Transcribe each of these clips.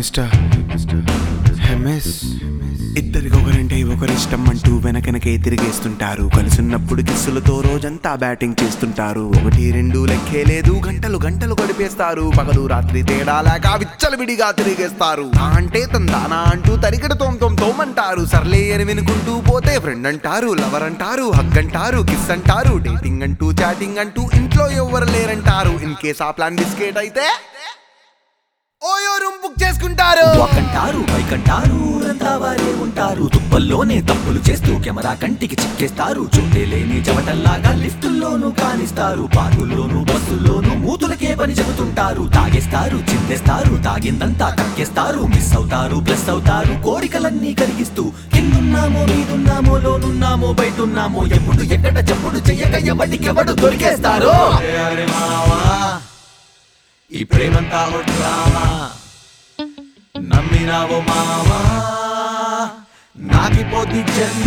mister MS ఇద్దరికి ఒకరంటే ఒకరిష్టం అంటూ వెనకనకే తిరిగేస్తుంటారు కలిసున్నప్పుడు కిస్సులతో రోజంతా బ్యాటింగ్ చేస్తుంటారు ఒకటి రెండు లెక్కే లేదు గంటలు గంటలు గడిపేస్తారు పగలు రాత్రి తేడా లేక విచ్చలవిడిగా తిరిగేస్తారు నా అంటే తందానా అంటూ తరిగడ తోం తోం తోమంటారు సర్లే అని వినుకుంటూ పోతే ఫ్రెండ్ అంటారు లవర్ అంటారు హగ్ అంటారు కిస్ అంటారు డేటింగ్ అంటూ చాటింగ్ అంటూ ఇంట్లో ఎవరు లేరంటారు ఇన్ కేస్ ఆ ప్లాన్ బిస్కెట్ అయితే ఓయో రూమ్ బుక్ చేసుకుంటారు ఒకంటారు బైకంటారు ఊరంతా వారే ఉంటారు తుప్పల్లోనే తప్పులు చేస్తూ కెమెరా కంటికి చిక్కేస్తారు చోటే లేని చెమటల్లాగా లిఫ్టుల్లోనూ కానిస్తారు పార్కుల్లోనూ బస్సుల్లోనూ మూతులకే పని చెబుతుంటారు తాగేస్తారు చిందేస్తారు తాగిందంతా కక్కేస్తారు మిస్ అవుతారు ప్లస్ అవుతారు కోరికలన్నీ కరిగిస్తూ కిందున్నామో మీదున్నామో లోనున్నామో బయటున్నామో ఎప్పుడు ఎక్కడ చెప్పుడు చెయ్యక ఎవడికెవడు దొరికేస్తారు అరే మావా ఈ ప్రేమంతా ఓ డ్రామా నమ్మినావో మావా నాకిపోతి జన్మ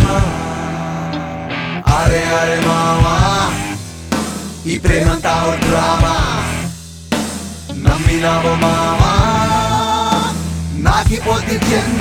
అరే అరే మావా ఈ ప్రేమంతా ఓ డ్రామా నమ్మినావో మావా నాకిపోతి జన్మ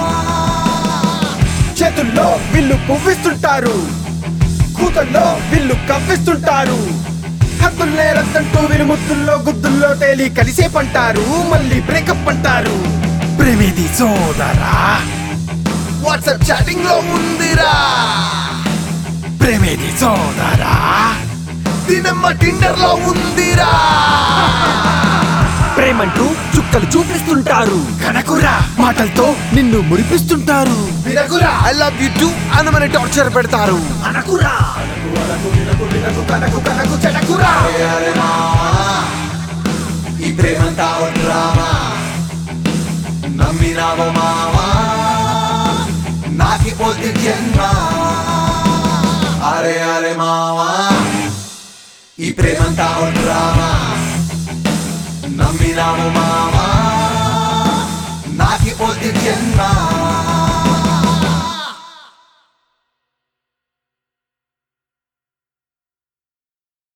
చేతుల్లో విల్లు పువ్విస్తుంటారు కూతల్లో విల్లు కవ్విస్తుంటారు హద్దులు లేరద్దంటూ వినుముద్దుల్లో గుద్దుల్లో తేలి కలిసే పంటారు మళ్ళీ బ్రేకప్ అంటారు ప్రేమేది సోదరా వాట్సాప్ చాటింగ్ లో ఉందిరా ప్రేమేది సోదరా దినమ్మ టిండర్ లో ఉందిరా ప్రేమంటూ చుక్కలు చూపిస్తుంటారు కనకురా మాటలతో నిన్ను మురిపిస్తుంటారు వినకురా ఐ లవ్ యు టూ అని మన టార్చర్ పెడతారు అనకురా కనకు కనకు చెడకురా ఈ ప్రేమంతా ఓ డ్రామా నమ్మినావో మావా నాకిపోతే జన్మ అరే అరే మావా ఈ ప్రేమంతా ఓ డ్రామా నమ్మినావో మావా